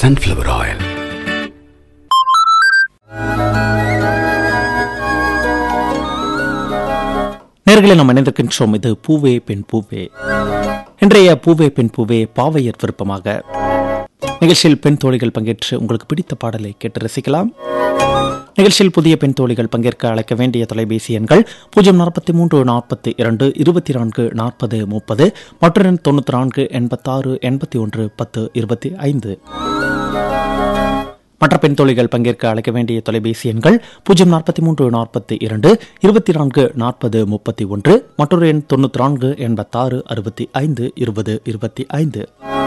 sunflower oil. நேர்களை நாம் இணைந்திருக்கின்றோம் இது பூவே பெண் பூவே இன்றைய பூவே பெண் பூவே பாவையர் விருப்பமாக நிகழ்ச்சியில் பெண் தோழிகள் பங்கேற்று உங்களுக்கு பிடித்த பாடலை கேட்டு ரசிக்கலாம் நிகழ்ச்சியில் புதிய பெண் தோழிகள் பங்கேற்க அழைக்க வேண்டிய தொலைபேசி எண்கள் பூஜ்ஜியம் நாற்பத்தி மூன்று நாற்பத்தி இரண்டு இருபத்தி நான்கு நாற்பது முப்பது மற்றொரு தொண்ணூற்றி நான்கு எண்பத்தாறு எண்பத்தி ஒன்று பத்து இருபத்தி ஐந்து மற்ற பெண் தோழிகள் பங்கேற்க அழைக்க வேண்டிய தொலைபேசி எண்கள் பூஜ்ஜியம் நாற்பத்தி மூன்று நாற்பத்தி இரண்டு இருபத்தி நான்கு நாற்பது முப்பத்தி ஒன்று மற்றொரு எண் தொண்ணூற்றி நான்கு எண்பத்தாறு அறுபத்தி ஐந்து இருபது இருபத்தி ஐந்து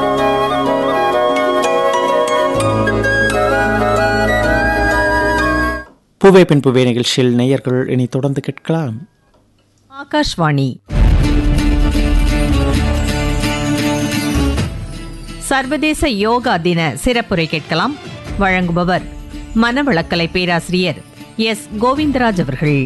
பூவே பெண் பூவே நிகழ்ச்சியில் நேயர்கள் இனி தொடர்ந்து கேட்கலாம் ஆகாஷ்வாணி சர்வதேச யோகா தின சிறப்புரை கேட்கலாம் வழங்குபவர் மனவளக்கலை பேராசிரியர் எஸ் கோவிந்தராஜ் அவர்கள்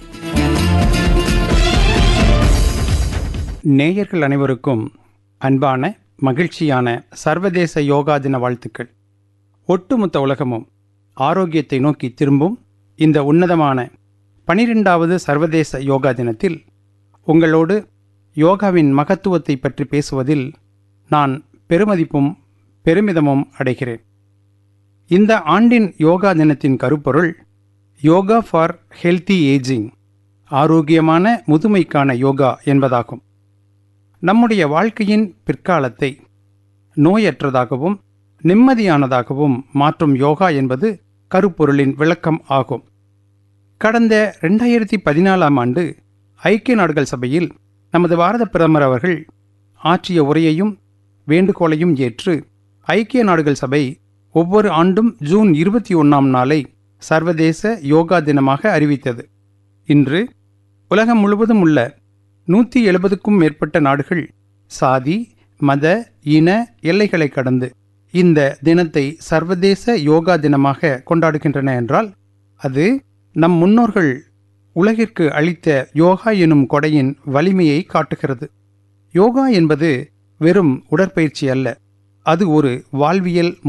நேயர்கள் அனைவருக்கும் அன்பான மகிழ்ச்சியான சர்வதேச யோகா தின வாழ்த்துக்கள் ஒட்டுமொத்த உலகமும் ஆரோக்கியத்தை நோக்கி திரும்பும் இந்த உன்னதமான பனிரெண்டாவது சர்வதேச யோகா தினத்தில் உங்களோடு யோகாவின் மகத்துவத்தை பற்றி பேசுவதில் நான் பெருமதிப்பும் பெருமிதமும் அடைகிறேன் இந்த ஆண்டின் யோகா தினத்தின் கருப்பொருள் யோகா ஃபார் ஹெல்தி ஏஜிங் ஆரோக்கியமான முதுமைக்கான யோகா என்பதாகும் நம்முடைய வாழ்க்கையின் பிற்காலத்தை நோயற்றதாகவும் நிம்மதியானதாகவும் மாற்றும் யோகா என்பது கருப்பொருளின் விளக்கம் ஆகும் கடந்த ரெண்டாயிரத்தி பதினாலாம் ஆண்டு ஐக்கிய நாடுகள் சபையில் நமது பாரத பிரதமர் அவர்கள் ஆற்றிய உரையையும் வேண்டுகோளையும் ஏற்று ஐக்கிய நாடுகள் சபை ஒவ்வொரு ஆண்டும் ஜூன் இருபத்தி ஒன்றாம் நாளை சர்வதேச யோகா தினமாக அறிவித்தது இன்று உலகம் முழுவதும் உள்ள நூற்றி எழுபதுக்கும் மேற்பட்ட நாடுகள் சாதி மத இன எல்லைகளை கடந்து இந்த தினத்தை சர்வதேச யோகா தினமாக கொண்டாடுகின்றன என்றால் அது நம் முன்னோர்கள் உலகிற்கு அளித்த யோகா எனும் கொடையின் வலிமையை காட்டுகிறது யோகா என்பது வெறும் உடற்பயிற்சி அல்ல அது ஒரு வாழ்வியல்